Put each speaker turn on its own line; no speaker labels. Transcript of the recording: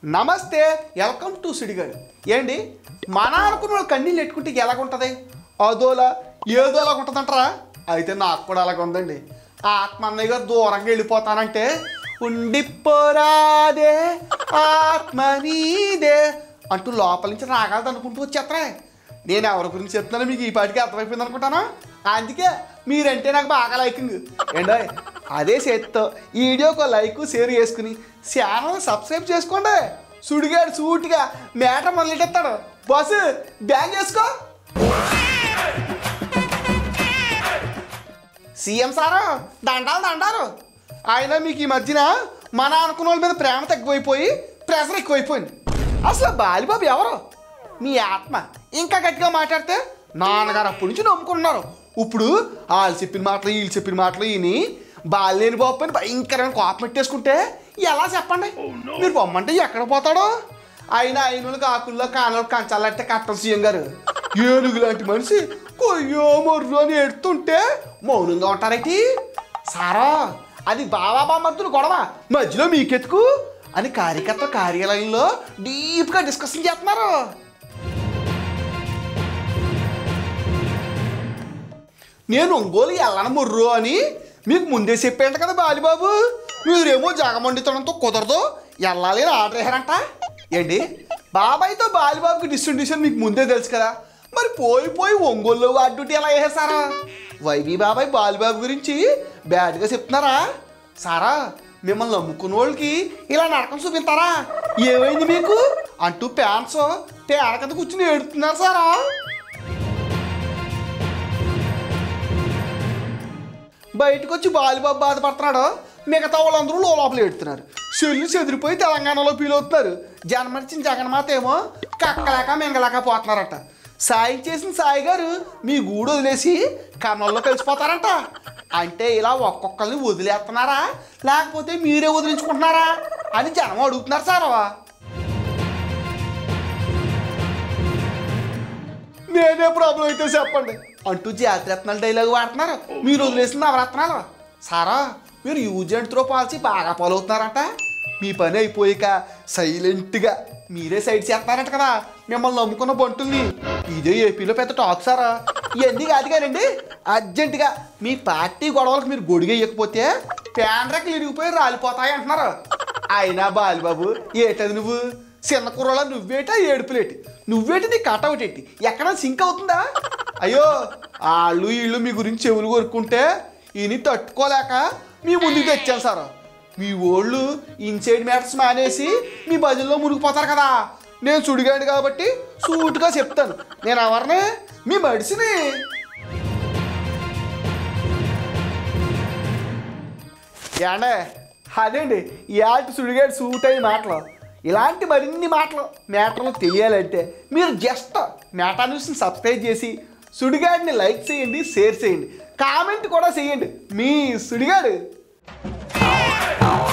నమస్తే welcome to సుడిగాడు ఏంటి మన అనుకున్న వాళ్ళు కన్నీళ్ళు ఎట్టుకుంటే ఎలాగుంటుంది అదోలా ఏదోలా ఉంటుందంటారా అయితే నాకు కూడా అలాగ ఉందండి ఆ ఆత్మ అన్నయ్య గారు దూరంగా వెళ్ళిపోతానంటే ఉండిపోరాదే ఆత్మ నీదే అంటూ లోపల నుంచి రాగాలది అనుకుంటూ వచ్చేస్తారా నేను ఎవరి గురించి చెప్తున్నానో మీకు ఈ పాటికి అర్థమైపోయింది అనుకుంటాను అందుకే మీరంటే నాకు బాగా లైకింగ్ ఏంటో అదే చేత్తో ఈ వీడియోకి ఒక లైక్ షేర్ చేసుకుని ఛానల్ సబ్స్క్రైబ్ చేసుకోండి సుడిగాడు సూటిగా మేటర్ మొదలెట్టేస్తాడు బాస్ బ్యాన్ చేసుకో సీఎం సారు దండాలు దండాలు ఆయన మీకు ఈ మధ్యన మన అనుకున్న వాళ్ళ మీద ప్రేమ తగ్గిపోయిపోయి ప్రెషర్ ఎక్కువైపోయింది అసలు బాలిబాబు ఎవరు మీ ఆత్మ ఇంకా గట్టిగా మాట్లాడితే నాన్నగారు అప్పటి నుంచి నమ్ముకున్నారు ఇప్పుడు వాళ్ళు చెప్పిన మాటలు వీళ్ళు చెప్పిన మాటలు విని బాలేని బాబు పైన భయంకరమైన కోపం పెట్టేసుకుంటే ఎలా చెప్పండి మీరు పొమ్మంటే ఎక్కడ పోతాడో ఆయన అయినోళ్ళకి ఆకుల్లో కానలు కంచాలంటే కట్టం సీఎం గారు ఏనుగు లాంటి మనిషి కొయ్యో మొర్రు అని ఎడుతుంటే మౌనంగా ఉంటారేటి సారా అది బావా బామ్మర్తులు గొడవ మధ్యలో మీకెతుకు అని కార్యకర్త కార్యాలయంలో డీప్గా డిస్కషన్ చేస్తున్నారు నేను ఒంగోలు వెళ్ళను ముర్రు అని మీకు ముందే చెప్పాను కదా బాలిబాబు మీరేమో జగమండితనంతో కుదరదు వెళ్ళాలి అని ఆర్డర్ వేసారంట ఏంటి బాబాయ్తో బాలిబాబుకి డిస్ట్రిబ్యూషన్ మీకు ముందే తెలుసు కదా మరి పోయి పోయి ఒంగోలు అడ్డుటి ఎలా వేసేసారా వైవి బాబాయ్ బాలిబాబు గురించి బ్యాడ్గా చెప్తున్నారా సారా మిమ్మల్ని నమ్ముకున్న వాళ్ళకి ఇలా నరకం చూపిస్తారా ఏమైంది మీకు అంటూ ప్యాంట్స్ పేడ కింద కూర్చుని ఏడుతున్నారు సారా బయటకు వచ్చి బాలిబాబు బాధపడుతున్నాడు మిగతా వాళ్ళందరూ లోపల ఎడుతున్నారు చెల్లి చెదిరిపోయి తెలంగాణలో ఫీల్ అవుతున్నారు జన్మనిచ్చిన జగన్మాత ఏమో కక్కలేక మింగలేక పోతున్నారట సాయం చేసిన సాయి గారు మీ గూడు వదిలేసి కర్నూల్లో కలిసిపోతారంట అంటే ఇలా ఒక్కొక్కరిని వదిలేస్తున్నారా లేకపోతే మీరే వదిలించుకుంటున్నారా అని జనం అడుగుతున్నారు సారవా నేనే ప్రాబ్లం అయితే చెప్పండి అంటూ జాతిరత్నాలు డైలాగ్ వాడుతున్నారు మీరు వదిలేసిన నవరత్నాలు సారా మీరు యూజ్ అండ్ త్రో పాలసీ బాగా ఫాలో అవుతున్నారంట మీ పని అయిపోయాక సైలెంట్గా మీరే సైడ్ చేస్తారంట కదా మిమ్మల్ని నమ్ముకున్న బంటుల్ని ఇదే ఏపీలో పెద్ద టాక్ సారా ఇవన్నీ కాదు కానండి అర్జెంటుగా మీ పార్టీ గొడవలకు మీరు గొడిగేయకపోతే ప్యాండ్రకి ఇరిగిపోయి రాలిపోతాయి అంటున్నారు అయినా బాలిబాబు ఏటది నువ్వు చిన్న కుర్రలో నువ్వేటా ఏడుపులేటి నువ్వేటి నీ కటౌట్ ఏంటి ఎక్కడ సింక్ అవుతుందా అయ్యో వాళ్ళు వీళ్ళు మీ గురించి చెవులు కొరుక్కుంటే ఈయన తట్టుకోలేక మీ ముందుకు తెచ్చాను సార్ మీ ఓళ్ళు ఇన్సైడ్ మ్యాటర్స్ మానేసి మీ బజల్లో మునిగిపోతారు కదా నేను సుడిగాడు కాబట్టి సూటుగా చెప్తాను నేను ఎవరిని మీ మడిసిని ఏండే అదేండి ఇలాంటి సుడిగాడు సూట్ అయిన మాటలు ఇలాంటి మరిన్ని మాటలు మ్యాటర్లు తెలియాలంటే మీరు జస్ట్ మేటా న్యూస్ని సబ్స్క్రైబ్ చేసి సుడిగాడిని లైక్ చేయండి షేర్ చేయండి కామెంట్ కూడా చేయండి మీ సుడిగాడు